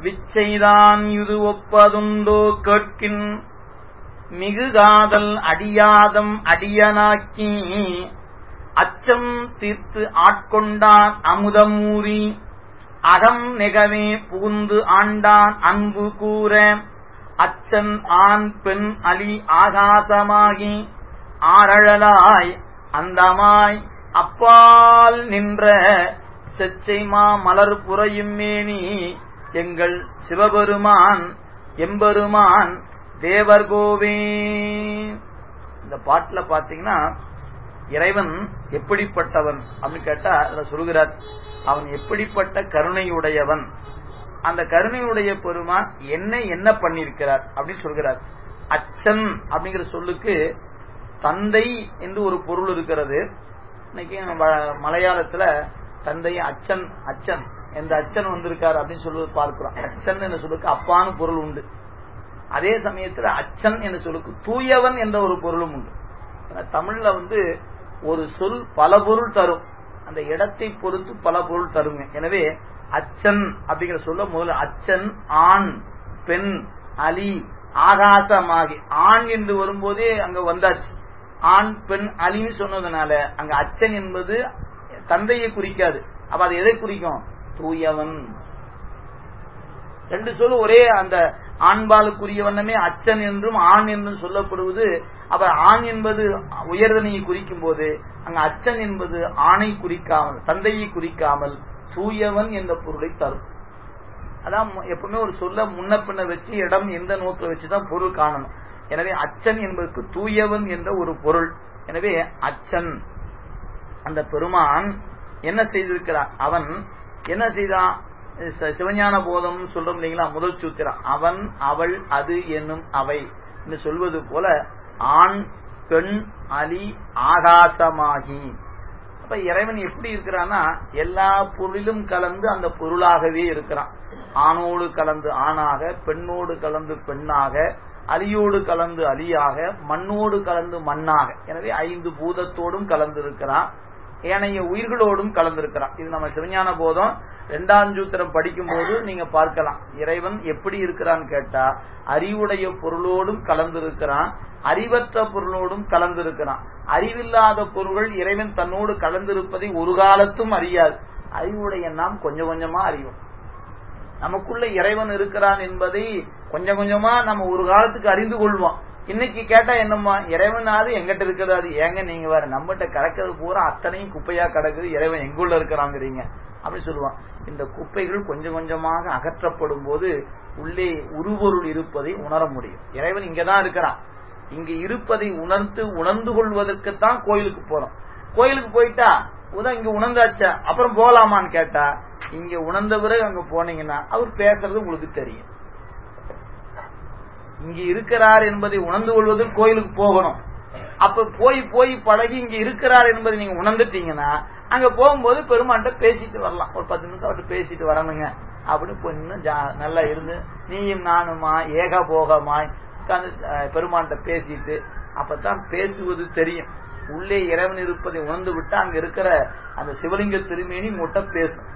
விச்சைதான் இது ஒப்பதுண்டோ கேட்கின் மிகு காதல் அடியாதம் அடியனாக்கி அச்சம் தீர்த்து ஆட்கொண்டான் அமுதமூரி அகம் நெகவே புகுந்து ஆண்டான் அன்பு கூற அச்சன் ஆண் பெண் அலி ஆகாசமாகி ஆரழலாய் அந்தமாய் அப்பால் நின்ற செச்சைமா மலர் புறையும் மேனி எங்கள் சிவபெருமான் எம்பெருமான் தேவர்கோவே இந்த பாட்டுல பாத்தீங்கன்னா இறைவன் எப்படிப்பட்டவன் அப்படின்னு கேட்டா அதுல சொல்கிறார் அவன் எப்படிப்பட்ட கருணையுடையவன் அந்த கருணையுடைய பெருமான் என்ன என்ன பண்ணிருக்கிறார் அப்படின்னு சொல்கிறார் அச்சன் அப்படிங்கிற சொல்லுக்கு தந்தை என்று ஒரு பொருள் இருக்கிறது இன்னைக்கு மலையாளத்துல தந்தை அச்சன் அச்சன் எந்த அச்சன் வந்திருக்காரு அப்படின்னு சொல்லி பார்க்கிறோம் அச்சன் என்ற சொல்லுக்கு அப்பான்னு பொருள் உண்டு அதே சமயத்துல அச்சன் என்ற சொல்லுக்கு தூயவன் என்ற ஒரு பொருளும் உண்டு தமிழ்ல வந்து ஒரு சொல் பல பொருள் தரும் அந்த இடத்தை பொறுத்து பல பொருள் தருங்க எனவே அச்சன் அப்படிங்கிற சொல்ல முதல்ல அச்சன் ஆண் பெண் அலி ஆகாசமாகி ஆண் என்று வரும்போதே அங்க வந்தாச்சு ஆண் பெண் அலின்னு சொன்னதுனால அங்க அச்சன் என்பது தந்தையை குறிக்காது அப்ப அது எதை குறிக்கும் தூயவன் ரெண்டு சொல்லு ஒரே அந்த ஆண்பாலுக்குரிய வண்ணமே அச்சன் என்றும் ஆண் என்றும் சொல்லப்படுவது அப்ப ஆண் என்பது உயர்தனையை குறிக்கும் போது அங்க அச்சன் என்பது ஆணை குறிக்காமல் தந்தையை குறிக்காமல் தூயவன் என்ற பொருளை தரும் அதான் எப்பவுமே ஒரு சொல்ல முன்ன பின்ன வச்சு இடம் எந்த நோக்கில் வச்சுதான் பொருள் காணணும் எனவே அச்சன் என்பதற்கு தூயவன் என்ற ஒரு பொருள் எனவே அச்சன் அந்த பெருமான் என்ன செய்திருக்கிறான் அவன் என்ன செய்தான் சிவஞான போதம் சொல்றோம் இல்லைங்களா முதல் சூத்திரம் அவன் அவள் அது என்னும் அவை என்று சொல்வது போல ஆண் பெண் அலி ஆகாசமாகி அப்ப இறைவன் எப்படி இருக்கிறான்னா எல்லா பொருளிலும் கலந்து அந்த பொருளாகவே இருக்கிறான் ஆணோடு கலந்து ஆணாக பெண்ணோடு கலந்து பெண்ணாக அலியோடு கலந்து அலியாக மண்ணோடு கலந்து மண்ணாக எனவே ஐந்து பூதத்தோடும் கலந்து இருக்கிறான் ஏனைய உயிர்களோடும் கலந்திருக்கிறான் இது நம்ம சிவஞான போதம் இரண்டாம் சூத்திரம் படிக்கும் போது நீங்க பார்க்கலாம் இறைவன் எப்படி இருக்கிறான்னு கேட்டா அறிவுடைய பொருளோடும் கலந்திருக்கிறான் அறிவற்ற பொருளோடும் கலந்திருக்கிறான் அறிவில்லாத பொருள்கள் இறைவன் தன்னோடு கலந்திருப்பதை ஒரு காலத்தும் அறியாது அறிவுடைய நாம் கொஞ்சம் கொஞ்சமா அறிவோம் நமக்குள்ள இறைவன் இருக்கிறான் என்பதை கொஞ்சம் கொஞ்சமா நம்ம ஒரு காலத்துக்கு அறிந்து கொள்வோம் இன்னைக்கு கேட்டா என்னம்மா இறைவனாவது எங்கிட்ட இருக்கிறது ஏங்க நீங்க வேற நம்மகிட்ட கிடக்கிறது பூரா அத்தனையும் குப்பையா கிடக்குது இறைவன் எங்குள்ள இருக்கிறாங்கிறீங்க அப்படின்னு சொல்லுவான் இந்த குப்பைகள் கொஞ்சம் கொஞ்சமாக அகற்றப்படும் போது உள்ளே உருபொருள் இருப்பதை உணர முடியும் இறைவன் இங்கதான் இருக்கிறான் இங்க இருப்பதை உணர்ந்து உணர்ந்து கொள்வதற்குத்தான் கோயிலுக்கு போறோம் கோயிலுக்கு போயிட்டா உதான் இங்க உணர்ந்தாச்சா அப்புறம் போகலாமான்னு கேட்டா இங்க உணர்ந்த பிறகு அங்க போனீங்கன்னா அவர் பேசுறது உங்களுக்கு தெரியும் இங்க இருக்கிறார் என்பதை உணர்ந்து கொள்வதற்கு கோயிலுக்கு போகணும் அப்ப போய் போய் பழகி இங்க இருக்கிறார் என்பதை நீங்க உணர்ந்துட்டீங்கன்னா அங்க போகும்போது பெருமான்ட்ட பேசிட்டு வரலாம் ஒரு பத்து நிமிஷம் அவர்கிட்ட பேசிட்டு வரணுங்க அப்படின்னு போய் இன்னும் நல்லா இருந்து நீயும் நானுமா ஏக போகமாய் உட்காந்து பெருமான்ட்ட பேசிட்டு அப்பதான் பேசுவது தெரியும் உள்ளே இறைவன் இருப்பதை உணர்ந்து விட்டு அங்க இருக்கிற அந்த சிவலிங்க திருமேனி முட்ட பேசும்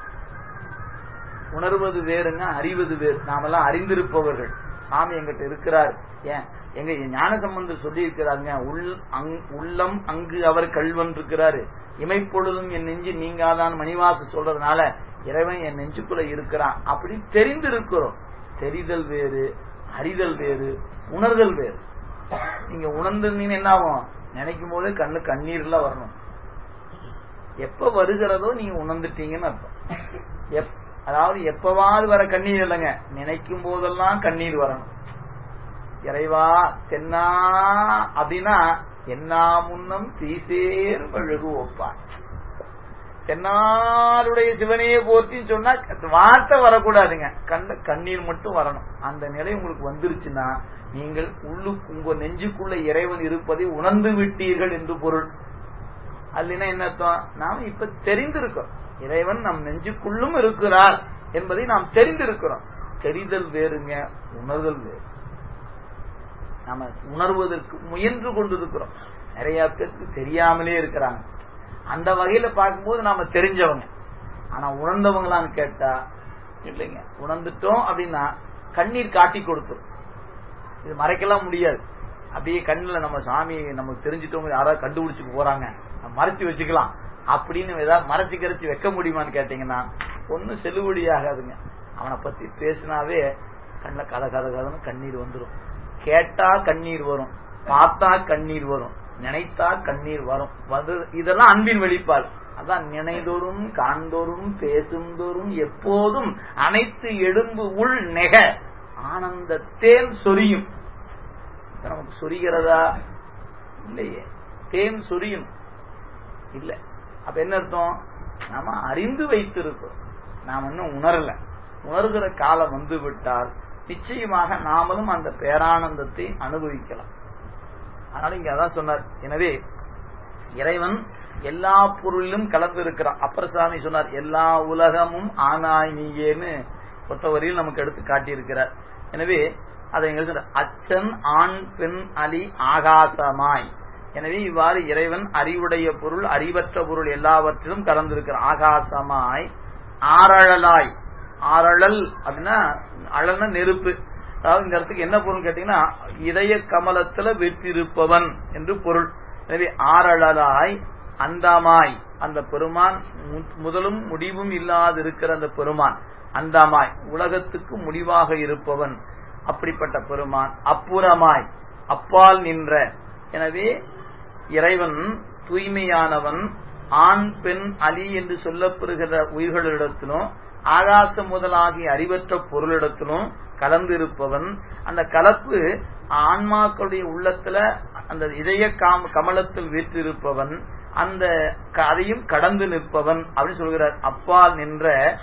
உணர்வது வேறுங்க அறிவது வேறு நாமெல்லாம் அறிந்திருப்பவர்கள் சாமி எங்கிட்ட இருக்கிறார் ஏன் எங்க ஞான சம்பந்தர் சொல்லி இருக்கிறாங்க உள்ளம் அங்கு அவர் கல்வன் இருக்கிறாரு இமைப்பொழுதும் என் நெஞ்சு நீங்காதான் மணிவாசு சொல்றதுனால இறைவன் என் நெஞ்சுக்குள்ள இருக்கிறான் அப்படி தெரிந்திருக்கிறோம் தெரிதல் வேறு அறிதல் வேறு உணர்தல் வேறு நீங்க உணர்ந்திருந்தீங்க என்ன ஆகும் நினைக்கும் போது கண்ணு கண்ணீர்ல வரணும் எப்ப வருகிறதோ நீங்க உணர்ந்துட்டீங்கன்னு அர்த்தம் அதாவது எப்பவாவது வர கண்ணீர் இல்லைங்க நினைக்கும் போதெல்லாம் கண்ணீர் வரணும் இறைவா தென்னா அப்படின்னா என்னா முன்னம் தீசேர் பழுகு ஒப்பான் தென்னாருடைய சிவனையே போர்த்தின்னு சொன்னா வார்த்தை வரக்கூடாதுங்க கண்ட கண்ணீர் மட்டும் வரணும் அந்த நிலை உங்களுக்கு வந்துருச்சுன்னா நீங்கள் உள்ளு உங்க நெஞ்சுக்குள்ள இறைவன் இருப்பதை உணர்ந்து விட்டீர்கள் என்று பொருள் அல்லனா என்ன அர்த்தம் நாம இப்ப தெரிந்திருக்கோம் இறைவன் நம் நெஞ்சுக்குள்ளும் இருக்கிறார் என்பதை நாம் தெரிந்திருக்கிறோம் தெரிதல் வேறுங்க உணர்தல் வேறு நாம உணர்வதற்கு முயன்று கொண்டிருக்கிறோம் நிறைய பேருக்கு தெரியாமலே இருக்கிறாங்க அந்த வகையில பார்க்கும்போது நாம தெரிஞ்சவங்க ஆனா உணர்ந்தவங்களான்னு கேட்டா இல்லைங்க உணர்ந்துட்டோம் அப்படின்னா கண்ணீர் காட்டி கொடுத்துரும் இது மறைக்கலாம் முடியாது அப்படியே கண்ணுல நம்ம சாமி நமக்கு தெரிஞ்சிட்டவங்க யாராவது கண்டுபிடிச்சுட்டு போறாங்க நம்ம மறைச்சு வச்சுக்கலாம் அப்படின்னு ஏதாவது மறைச்சு கரைச்சு வைக்க முடியுமான்னு கேட்டீங்கன்னா ஒன்னும் செல்லுபடி ஆகாதுங்க அவனை பத்தி பேசினாவே கண்ணுல கத கத கதன்னு கண்ணீர் வந்துடும் கேட்டா கண்ணீர் வரும் பார்த்தா கண்ணீர் வரும் நினைத்தா கண்ணீர் வரும் வந்து இதெல்லாம் அன்பின் வெளிப்பாடு அதான் நினைதோறும் காண்தோறும் பேசுந்தோறும் எப்போதும் அனைத்து எலும்பு உள் நெக ஆனந்த தேன் சொரியும் நமக்கு சொரிகிறதா இல்லையே தேன் சொரியும் இல்ல அப்ப என்ன அர்த்தம் நாம அறிந்து வைத்திருக்கோம் நாம் இன்னும் உணரல உணர்கிற காலம் வந்து விட்டால் நிச்சயமாக நாமளும் அந்த பேரானந்தத்தை அனுபவிக்கலாம் அதனால இங்க அதான் சொன்னார் எனவே இறைவன் எல்லா பொருளிலும் கலந்து இருக்கிறான் அப்பரசாமி சொன்னார் எல்லா உலகமும் ஆனாய் நீயேன்னு ஒத்தவரையில் நமக்கு எடுத்து காட்டியிருக்கிறார் எனவே அதை எங்களுக்கு அச்சன் ஆண் பெண் அலி ஆகாசமாய் எனவே இவ்வாறு இறைவன் அறிவுடைய பொருள் அறிவற்ற பொருள் எல்லாவற்றிலும் கலந்திருக்கிற ஆகாசமாய் ஆரழலாய் ஆரழல் அப்படின்னா அழல்னா நெருப்பு அதாவது இந்த இடத்துக்கு என்ன பொருள் கேட்டீங்கன்னா இதய கமலத்துல வெற்றிருப்பவன் என்று பொருள் எனவே ஆரழலாய் அந்தமாய் அந்த பெருமான் முதலும் முடிவும் இல்லாது இருக்கிற அந்த பெருமான் அந்தமாய் உலகத்துக்கு முடிவாக இருப்பவன் அப்படிப்பட்ட பெருமான் அப்புறமாய் அப்பால் நின்ற எனவே இறைவன் தூய்மையானவன் ஆண் பெண் அலி என்று சொல்லப்பெறுகிற உயிர்களிடத்திலும் ஆகாசம் முதலாகிய அறிவற்ற பொருளிடத்திலும் கலந்திருப்பவன் அந்த கலப்பு ஆன்மாக்களுடைய உள்ளத்துல அந்த இதய காம கமலத்தில் வீற்றிருப்பவன் அந்த அதையும் கடந்து நிற்பவன் அப்படின்னு சொல்கிறார் அப்பால் நின்ற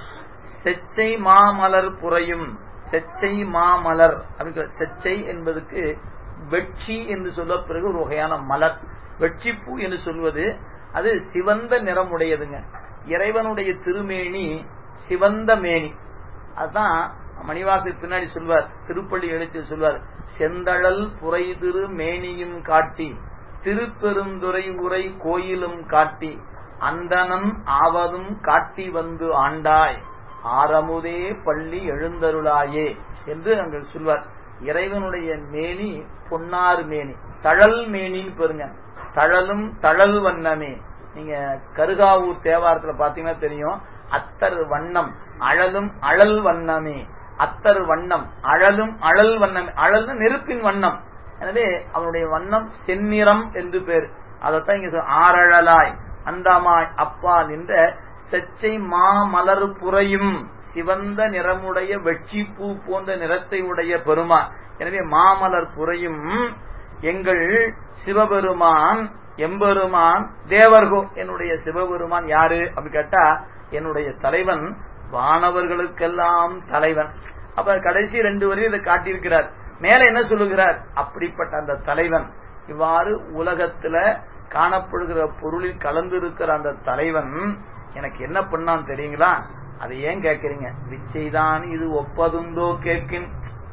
செச்சை மாமலர் புறையும் செச்சை மாமலர் செச்சை என்பதுக்கு வெட்சி என்று சொல்லப்பிறகு ஒரு வகையான மலர் வெட்சிப்பூ என்று சொல்வது அது சிவந்த நிறமுடையதுங்க இறைவனுடைய திருமேனி சிவந்த மேனி அதுதான் மணிவாசல் பின்னாடி சொல்வார் திருப்பள்ளி எழுச்சி சொல்வார் செந்தழல் புரை திரு மேனியும் காட்டி திருப்பெருந்துறை உரை கோயிலும் காட்டி அந்தனன் ஆவதும் காட்டி வந்து ஆண்டாய் ஆரமுதே பள்ளி எழுந்தருளாயே என்று அங்கு சொல்வார் இறைவனுடைய மேனி பொன்னார் மேனி தழல் மேனின்னு பெருங்க தழலும் தழல் வண்ணமே நீங்க கருகாவூர் தேவாரத்துல பாத்தீங்கன்னா தெரியும் அத்தர் வண்ணம் அழலும் அழல் வண்ணமே அத்தர் வண்ணம் அழலும் அழல் வண்ணமே அழல்னு நெருப்பின் வண்ணம் எனவே அவனுடைய வண்ணம் செந்நிறம் என்று பேர் அதைத்தான் இங்க ஆரழலாய் அந்தமாய் அப்பா நின்ற செச்சை மாமலர் புறையும் சிவந்த நிறமுடைய வெட்சி பூ போன்ற நிறத்தை உடைய பெருமான் எனவே மாமலர் புறையும் எங்கள் சிவபெருமான் எம்பெருமான் தேவர்கோ என்னுடைய சிவபெருமான் யாரு அப்படின்னு கேட்டா என்னுடைய தலைவன் வானவர்களுக்கெல்லாம் தலைவன் அப்ப கடைசி ரெண்டு வரையும் இதை காட்டியிருக்கிறார் மேல என்ன சொல்லுகிறார் அப்படிப்பட்ட அந்த தலைவன் இவ்வாறு உலகத்துல காணப்படுகிற பொருளில் கலந்திருக்கிற அந்த தலைவன் எனக்கு என்ன பண்ணான் தெரியுங்களா அதை ஏன் கேட்கறீங்க விச்சைதான் இது ஒப்பதுண்டோ கேட்கின்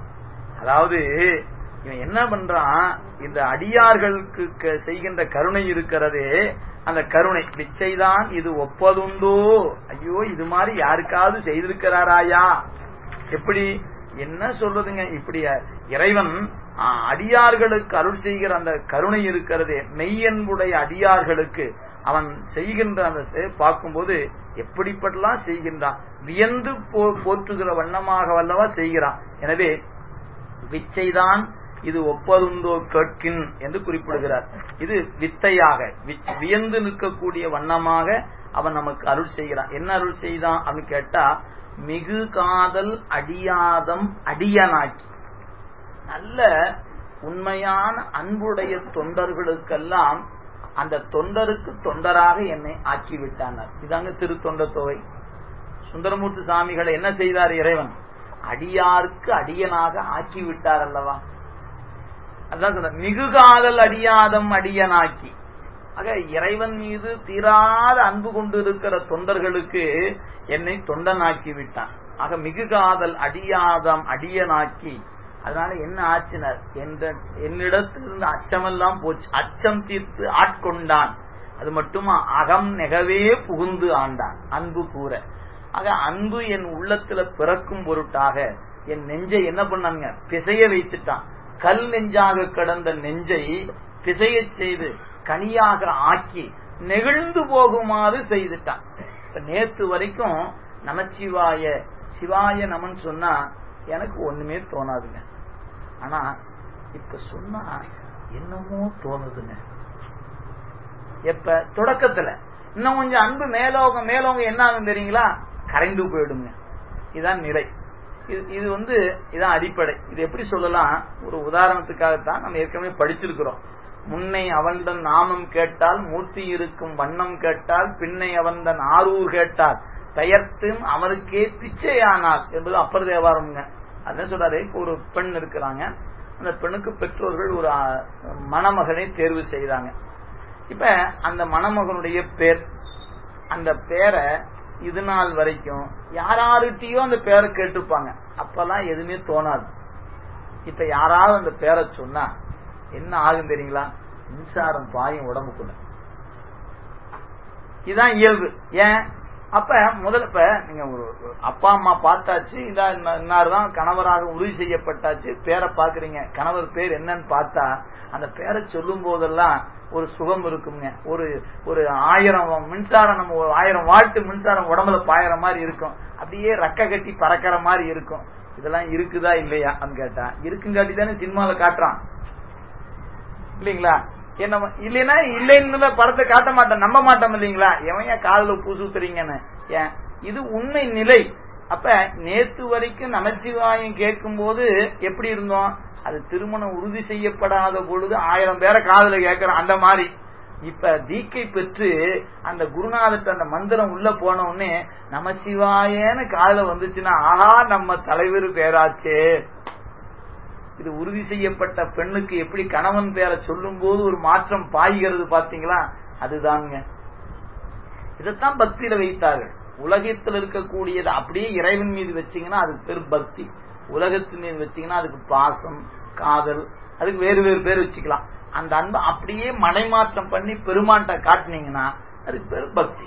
அதாவது இவன் என்ன பண்றான் இந்த அடியார்களுக்கு செய்கின்ற கருணை இருக்கிறதே அந்த கருணை பிச்சைதான் இது ஒப்பதுண்டோ ஐயோ இது மாதிரி யாருக்காவது செய்திருக்கிறாராயா எப்படி என்ன சொல்றதுங்க இப்படி இறைவன் அடியார்களுக்கு அருள் செய்கிற அந்த கருணை இருக்கிறதே மெய்யன்புடைய அடியார்களுக்கு அவன் செய்கின்ற அந்த பார்க்கும்போது எப்படிப்பட்டலாம் செய்கின்றான் வியந்து போற்றுகிற வண்ணமாக வல்லவா செய்கிறான் எனவே விச்சைதான் இது ஒப்பதுண்டோ கேட்கின் என்று குறிப்பிடுகிறார் இது வித்தையாக வியந்து நிற்கக்கூடிய வண்ணமாக அவன் நமக்கு அருள் செய்கிறான் என்ன அருள் செய்தான் அப்படின்னு கேட்டா மிகு காதல் அடியாதம் அடியனாக்கி நல்ல உண்மையான அன்புடைய தொண்டர்களுக்கெல்லாம் அந்த தொண்டருக்கு தொண்டராக என்னை ஆக்கிவிட்டானர் இதாங்க திரு தொண்ட தொகை சுந்தரமூர்த்தி சாமிகளை என்ன செய்தார் இறைவன் அடியாருக்கு அடியனாக ஆக்கிவிட்டார் அல்லவா அதான் சொல்ற மிகு காதல் அடியாதம் அடியனாக்கி ஆக இறைவன் மீது தீராத அன்பு கொண்டு இருக்கிற தொண்டர்களுக்கு என்னை தொண்டனாக்கி விட்டான் ஆக மிகு காதல் அடியாதம் அடியனாக்கி அதனால என்ன ஆச்சினர் என்ற என்னிடத்திலிருந்து அச்சமெல்லாம் போச்சு அச்சம் தீர்த்து ஆட்கொண்டான் அது மட்டுமா அகம் நெகவே புகுந்து ஆண்டான் அன்பு கூற ஆக அன்பு என் உள்ளத்துல பிறக்கும் பொருட்டாக என் நெஞ்சை என்ன பண்ணாங்க பிசைய வைத்துட்டான் கல் நெஞ்சாக கடந்த நெஞ்சை பிசைய செய்து கனியாக ஆக்கி நெகிழ்ந்து போகுமாறு செய்துட்டான் இப்ப நேத்து வரைக்கும் நமச்சிவாய சிவாய நமன் சொன்னா எனக்கு ஒண்ணுமே தோணாதுங்க ஆனா இப்ப சொன்னா என்னமோ தோணுதுங்க எப்ப தொடக்கத்துல இன்னும் கொஞ்சம் அன்பு மேலோங்க மேலோங்க என்ன ஆகும் தெரியுங்களா கரைந்து போயிடுங்க இதுதான் நிலை இது இது வந்து இதான் அடிப்படை இது எப்படி சொல்லலாம் ஒரு உதாரணத்துக்காகத்தான் நம்ம ஏற்கனவே படிச்சிருக்கிறோம் முன்னை அவன்தன் நாமம் கேட்டால் மூர்த்தி இருக்கும் வண்ணம் கேட்டால் பின்னை அவன்தன் ஆரூர் கேட்டால் பெயர்த்தும் அவருக்கே பிச்சையானார் என்பது அப்பர் தேவாரம்ங்க அதான் சொல்றாரு ஒரு பெண் இருக்கிறாங்க அந்த பெண்ணுக்கு பெற்றோர்கள் ஒரு மணமகனை தேர்வு செய்தாங்க இப்ப அந்த மணமகனுடைய பேர் அந்த பேரை இது நாள் வரைக்கும் யாராருகிட்டயோ அந்த பேரை கேட்டுப்பாங்க அப்பெல்லாம் எதுவுமே தோணாது இப்ப யாராவது அந்த பேரை சொன்னா என்ன ஆகும் தெரியுங்களா மின்சாரம் பாயும் உடம்புக்குள்ள இதுதான் இயல்பு ஏன் அப்ப முதல்ல இப்ப நீங்க ஒரு அப்பா அம்மா பார்த்தாச்சு இதா இன்னார்தான் கணவராக உறுதி செய்யப்பட்டாச்சு பேரை பாக்குறீங்க கணவர் பேர் என்னன்னு பார்த்தா அந்த பேரை சொல்லும் போதெல்லாம் ஒரு சுகம் இருக்குங்க ஒரு ஒரு ஆயிரம் மின்சாரம் நம்ம ஒரு ஆயிரம் வாட்டு மின்சாரம் உடம்புல பாயிற மாதிரி இருக்கும் அப்படியே ரெக்க கட்டி பறக்கிற மாதிரி இருக்கும் இதெல்லாம் இருக்குதா இல்லையா கேட்டா இருக்குங்காட்டி தானே சினிமால காட்டுறான் இல்லீங்களா என்ன இல்லைன்னா இல்லைன்னு படத்தை காட்ட மாட்டோம் நம்ப மாட்டோம் இல்லீங்களா எவன் ஏன் காதல பூசுத்துறீங்கன்னு ஏன் இது உண்மை நிலை அப்ப நேத்து வரைக்கும் நமச்சிவாயம் கேட்கும் போது எப்படி இருந்தோம் அது திருமணம் உறுதி செய்யப்படாத பொழுது ஆயிரம் பேரை காதல கேட்கிறோம் அந்த மாதிரி இப்ப தீக்கை பெற்று அந்த குருநாதத்தை அந்த மந்திரம் உள்ள போன உடனே நமசிவாயன்னு காதல வந்துச்சுன்னா ஆஹா நம்ம தலைவர் பேராச்சே இது உறுதி செய்யப்பட்ட பெண்ணுக்கு எப்படி கணவன் பேரை சொல்லும் போது ஒரு மாற்றம் பாய்கிறது பாத்தீங்களா அதுதாங்க இதைத்தான் பக்தியில வைத்தார்கள் உலகத்தில் இருக்கக்கூடியது அப்படியே இறைவன் மீது வச்சீங்கன்னா அதுக்கு பேர் பக்தி உலகத்தின் மீது வச்சீங்கன்னா அதுக்கு பாசம் காதல் அதுக்கு வேறு வேறு பேர் வச்சுக்கலாம் அந்த அன்பை அப்படியே மடைமாற்றம் பண்ணி பெருமான்ட்ட காட்டினீங்கன்னா அதுக்கு பேர் பக்தி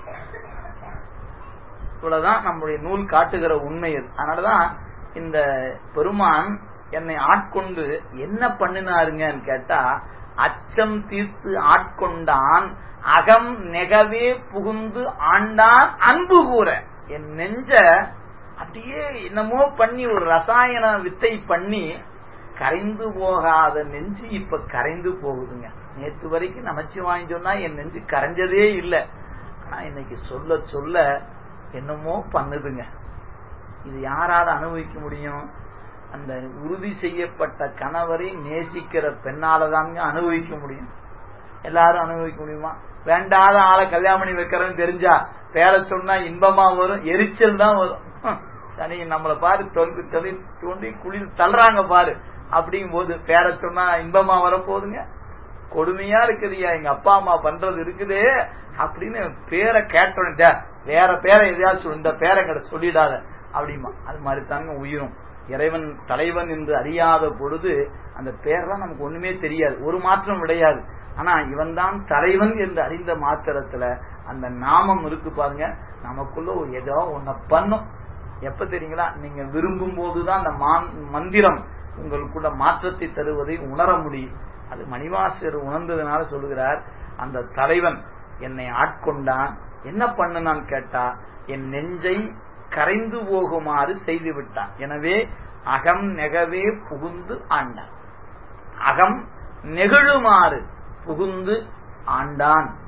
இவ்வளவுதான் நம்முடைய நூல் காட்டுகிற உண்மை அதனாலதான் இந்த பெருமான் என்னை ஆட்கொண்டு என்ன பண்ணினாருங்கன்னு கேட்டா அச்சம் தீர்த்து ஆட்கொண்டான் அகம் நெகவே புகுந்து ஆண்டான் அன்பு கூற என் நெஞ்ச அப்படியே என்னமோ பண்ணி ஒரு ரசாயன வித்தை பண்ணி கரைந்து போகாத நெஞ்சு இப்ப கரைந்து போகுதுங்க நேற்று வரைக்கும் நமச்சு வாங்கி சொன்னா என் நெஞ்சு கரைஞ்சதே இல்லை ஆனா இன்னைக்கு சொல்ல சொல்ல என்னமோ பண்ணுதுங்க இது யாரால அனுபவிக்க முடியும் அந்த உறுதி செய்யப்பட்ட கணவரை நேசிக்கிற பெண்ணாலதாங்க அனுபவிக்க முடியும் எல்லாரும் அனுபவிக்க முடியுமா வேண்டாத ஆளை கல்யாணம் பண்ணி வைக்கிறேன்னு தெரிஞ்சா பேர சொன்னா இன்பமா வரும் எரிச்சல் தான் வரும் சனி நம்மளை பாரு தொல்வி தொலை தோண்டி குளிர் தள்ளுறாங்க பாரு அப்படிங்கும் போது பேர சொன்னா இன்பமா வரப்போகுதுங்க கொடுமையா இருக்குதுயா எங்க அப்பா அம்மா பண்றது இருக்குதே அப்படின்னு பேரை கேட்டோன்ட்ட வேற பேரை எதையாச்சும் இந்த பேரை கிட்ட சொல்லிடாத அப்படிமா அது மாதிரி தாங்க உயிரும் இறைவன் தலைவன் என்று அறியாத பொழுது அந்த பேர்லாம் நமக்கு ஒண்ணுமே தெரியாது ஒரு மாற்றம் கிடையாது ஆனா இவன் தான் தலைவன் என்று அறிந்த மாத்திரத்துல அந்த நாமம் இருக்கு பாருங்க நமக்குள்ள ஏதோ ஒன்ன பண்ணும் எப்ப தெரியுங்களா நீங்க விரும்பும் போதுதான் அந்த மந்திரம் உங்களுக்குள்ள மாற்றத்தை தருவதை உணர முடியும் அது மணிவாசர் உணர்ந்ததுனால சொல்லுகிறார் அந்த தலைவன் என்னை ஆட்கொண்டான் என்ன பண்ணுனான் கேட்டா என் நெஞ்சை கரைந்து போகுமாறு செய்து விட்டான் எனவே அகம் நெகவே புகுந்து ஆண்டான் அகம் நெகிழுமாறு புகுந்து ஆண்டான்